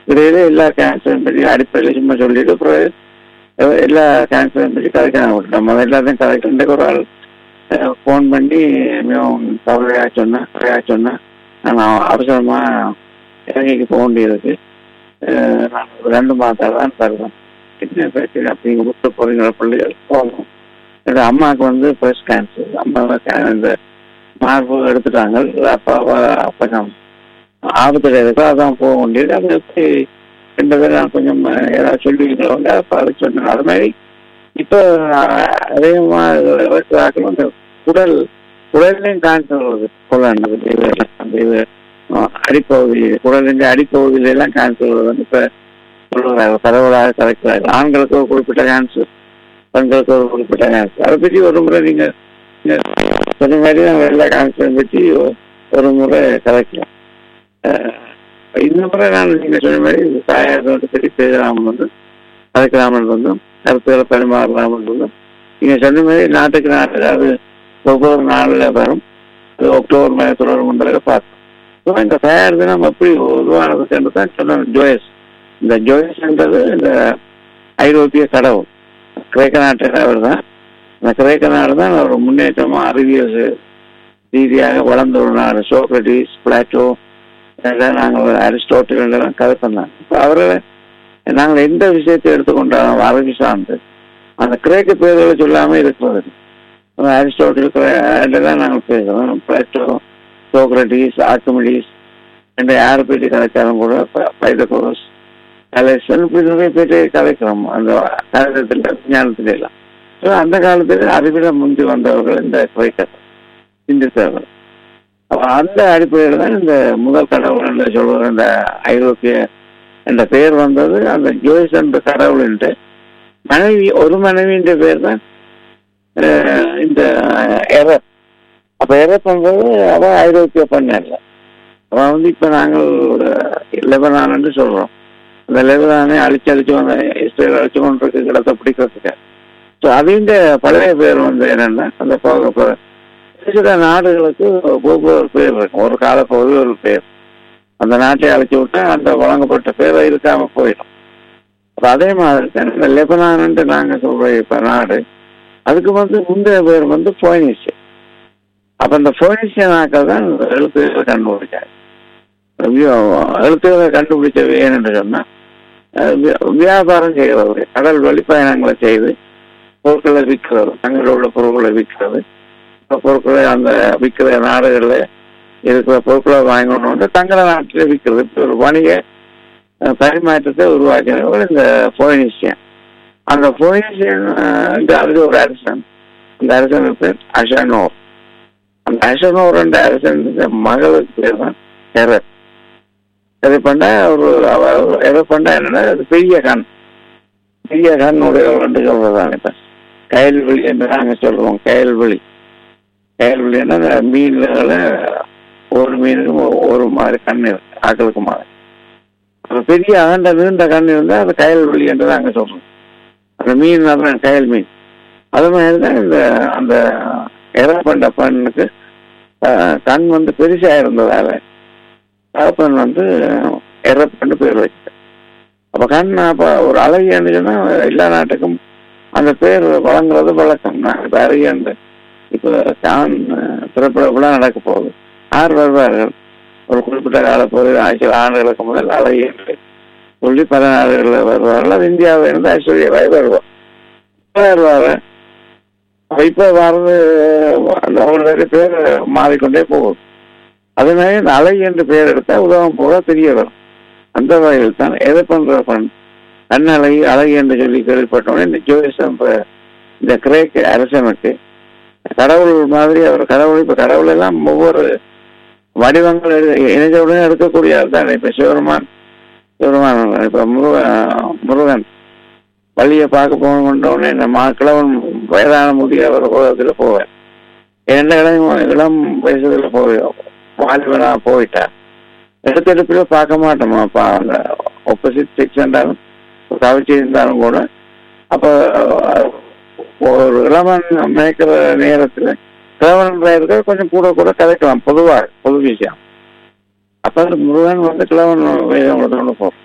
இடையில எல்லா கேன்சரும் பற்றி அடிப்படையில் சும்மா சொல்லிட்டு பிறகு அஹ், எல்லா கேன்சரும் பற்றி கதைக்க விட்டோம் முதல்ல எல்லாத்தையும் கதைக்கின்ற ஒரு ஆள் ஃபோன் பண்ணி மிகவும் கவலையாக சொன்னேன் கவலையாக சொன்னேன் நான் அவசரமா இலங்கைக்கு போக வேண்டியிருக்கு அஹ், நான் ஒரு ரெண்டு மாதம் தான் தருவேன் என்ன பிரச்சனை அப்படிங்க விட்டு போறீங்களா பிள்ளைகள் போகணும் என்னோட அம்மாவுக்கு வந்து பிரஸ்ட் கேன்சர் அம்மா இந்த மார்பு எடுத்துட்டாங்க அப்பா கொஞ்சம் ஆபத்தில் இருக்கோ அதான் போக வேண்டியது அது எப்படி ரெண்டு பேரும் நான் கொஞ்சம் ஏதாவது சொல்லிக்கிறவங்க அப்போ அது சொன்னாங்க அது மாதிரி இப்போ அதிகமாக வயசாக்களும் இந்த குடல் குடல்லையும் கேன்சர் வருது குடல் இது அந்த இது அஹ், அடிப்பகுதி குடலின் அடிப்பகுதியில எல்லாம் கேன்சர் வருது இப்போ சொல்லுறாங்க பரவலாக கலைக்கிறாங்க ஆண்களுக்கு ஒரு குறிப்பிட்ட கேன்சர் பெண்களுக்கு ஒரு குறிப்பிட்ட கேன்சர் அதை பற்றி ஒரு முறை நீங்க நீங்க சொன்ன மாதிரி நம்ம எல்லா கேன்சரும் பற்றி ஒரு முறை கலைக்கலாம் அஹ், இந்த முறை நான் நீங்க சொன்ன மாதிரி தாயாரோட பற்றி பேசலாமல் வந்து கலைக்கலாமல் இருந்தும் கருத்துக்களை பரிமாறலாமல் இருந்தும் நீங்க சொன்ன மாதிரி நாட்டுக்கு நாட்டு அது ஒவ்வொரு நாளில் வரும் அது அக்டோபர் மாதத்தில் வரும் பார்த்தோம் ஸோ இந்த தயார் தினம் எப்படி உருவானதுக்கு தான் சொன்ன ஜோயஸ் இந்த ஜோயஸ்ன்றது இந்த ஐரோப்பிய கடவுள் கிரேக்க நாட்டு கடவுள் தான் இந்த கிரேக்க நாடு தான் ஒரு முன்னேற்றமா அறிவியல் ரீதியாக வளர்ந்த ஒரு நாடு சோக்ரட்டிஸ் பிளாட்டோ இதெல்லாம் நாங்கள் அரிஸ்டோட்டில் எல்லாம் கதை பண்ணாங்க இப்போ அவர்களை நாங்கள் எந்த விஷயத்தை எடுத்துக்கொண்டாலும் அறிவு சார்ந்து அந்த கிரேக்க பேர்களை சொல்லாமல் இருக்கிறது அரிஸ்டோட்டில் தான் நாங்கள் பேசுகிறோம் பிளாட்டோ சோக்ரட்டிஸ் ஆர்கமிடிஸ் என்ற யாரை பற்றி கதைச்சாலும் கூட பைதகோரஸ் கலேசன் இப்படி நிறைய பேர் கதைக்கிறோம் அந்த கணிதத்தில் விஞ்ஞானத்துல எல்லாம் ஸோ அந்த காலத்தில் அறிவிட முந்தி வந்தவர்கள் இந்த கிரேக்கர் சிந்தித்தவர்கள் அப்ப அந்த அடிப்படையில் தான் இந்த முதல் கடவுள் என்று சொல்கிற இந்த ஐரோப்பிய என்ற பெயர் வந்தது அந்த ஜோய்ஸ் என்ற கடவுள்ன்ட்டு மனைவி ஒரு மனைவின்ற பேர் தான் அஹ், இந்த எரப் அப்ப எரப் என்பது அவ ஐரோப்பிய பெண் அல்ல அவன் வந்து இப்ப நாங்கள் லெபனான் என்று சொல்றோம் அந்த லெபனானை அழிச்சு அழிச்சு வந்த இஸ்ரேல் அழிச்சு கொண்டிருக்க இடத்தை பிடிக்கிறதுக்கு ஸோ அவங்க பழைய பேர் வந்து என்னன்னா அந்த போக போக சில நாடுகளுக்கு ஒவ்வொரு பேர் இருக்கும் ஒரு காலப்பகுதி ஒரு பேர் அந்த நாட்டை அழைச்சி விட்டா அந்த வழங்கப்பட்ட பேர் இருக்காம போயிடும் அப்ப அதே மாதிரி தான் இந்த லெபனான்ட்டு நாங்க சொல்ற இப்ப நாடு அதுக்கு வந்து முந்தைய பேர் வந்து போயினிஷியன் அப்ப இந்த போயினிஷியன் ஆக்கள் தான் இந்த எழுத்துக்களை கண்டுபிடிச்சாங்க வியா- எழுத்துக்களை கண்டுபிடிச்ச ஏன்னு சொன்னா அஹ் வி- வியாபாரம் செய்கிறது கடல் வழி பயணங்களை செய்து பொருட்களை விற்கிறது தங்களில் உள்ள பொருட்களை விற்கிறது அந்த பொருட்களை அந்த விற்கிற நாடுகளில் இருக்கிற பொருட்களை வாங்கி கொண்டு வந்து தங்கள நாட்டிலே விற்கிறது இப்படி ஒரு வணிக அஹ், பரிமாற்றத்தை உருவாக்கினவர்கள் இந்த போயினிஷியன் அந்த போயினிஷியன் இந்த அது ஒரு அரசன் அந்த அரசன் பேர் அஷனோர் அந்த அஷனோர் என்ற அரசன் மகளுக்கு பேர் தான் எரத் இது பண்ண ஒரு அவ எதை பண்ண என்னன்னா அது பெரிய கண் பெரிய கண்ணுடைய ரெண்டு சொல்றதாங்க இப்ப கயல்வெளி என்று நாங்க சொல்றோம் கயல்வெளி கயல்வெளின்னா அந்த மீன்களை ஒரு மீனுக்கும் ஒ- ஒரு மாதிரி கண் இருக்கு ஆக்களுக்கு மாதிரி அப்ப பெரிய அகண்ட நீண்ட கண் இருந்தா அது கயல்வெளி என்று நாங்க சொல்றோம் அந்த மீன் தான் கயல் மீன் அது மாதிரி தான் இந்த அந்த எரப்பண்ட பெண்ணுக்கு அஹ், கண் வந்து பெருசா இருந்ததால தகப்பன் வந்து எரப்பன்னு பேர் வச்சு அப்ப கண் அப்ப ஒரு அழகியன்னு சொன்னா எல்லா நாட்டுக்கும் அந்த பேர் வழங்குறது வழக்கம் நான் இப்ப அழகியன்று இப்ப தான் திரைப்பட விழா நடக்க போகுது யார் வருவார்கள் ஒரு குறிப்பிட்ட காலப்பகுதி சில ஆண்டுகளுக்கு முதல் அழகியன்று சொல்லி பல நாடுகளில் வருவார்கள் அது இந்தியாவில் இருந்து ஐஸ்வர்யாவாய் வருவார் இப்ப வருவாரு அப்ப இப்ப வர்றது அந்த அவருடைய பேர் மாறிக்கொண்டே போகுது அதே மாதிரி இந்த அலை என்று பெயர் எடுத்தா உலகம் போக தெரிய வரும் அந்த வகையில் தான் எதை பண்ற பண் கண்ணழகி அழகி என்று சொல்லி கேள்விப்பட்டோன்னே இந்த ஜோதிஷம் இப்ப இந்த கிரேக்க அரசனுக்கு கடவுள் மாதிரி அவர் கடவுள் இப்ப கடவுள் எல்லாம் ஒவ்வொரு வடிவங்கள் எடு- இணைஞ்சவுடனே எடுக்கக்கூடிய ஆள் தான் இப்ப சிவருமான் சிவருமான் இப்ப முருகன் முருகன் வழியை பார்க்க போகணுன்றவுடனே இந்த மா கிழவன் வயதான முதிய அவர் உலகத்தில் போவேன் எந்த இளம் இளம் வயசுல போய் வாலிபனா போயிட்டா எடுத்தெடுப்புல பார்க்க மாட்டோமா அப்ப அந்த ஆப்போசிட் செக்ஸ் இருந்தாலும் கவிச்சு இருந்தாலும் கூட அப்ப அஹ், ஒரு இளவன் மேய்க்கிற நேரத்துல கிழவன் இருக்க கொஞ்சம் கூட கூட கதைக்கலாம் பொதுவா பொது விஷயம் அப்ப அந்த முருகன் வந்து கிழவன் வேதம் கொண்டு போறோம்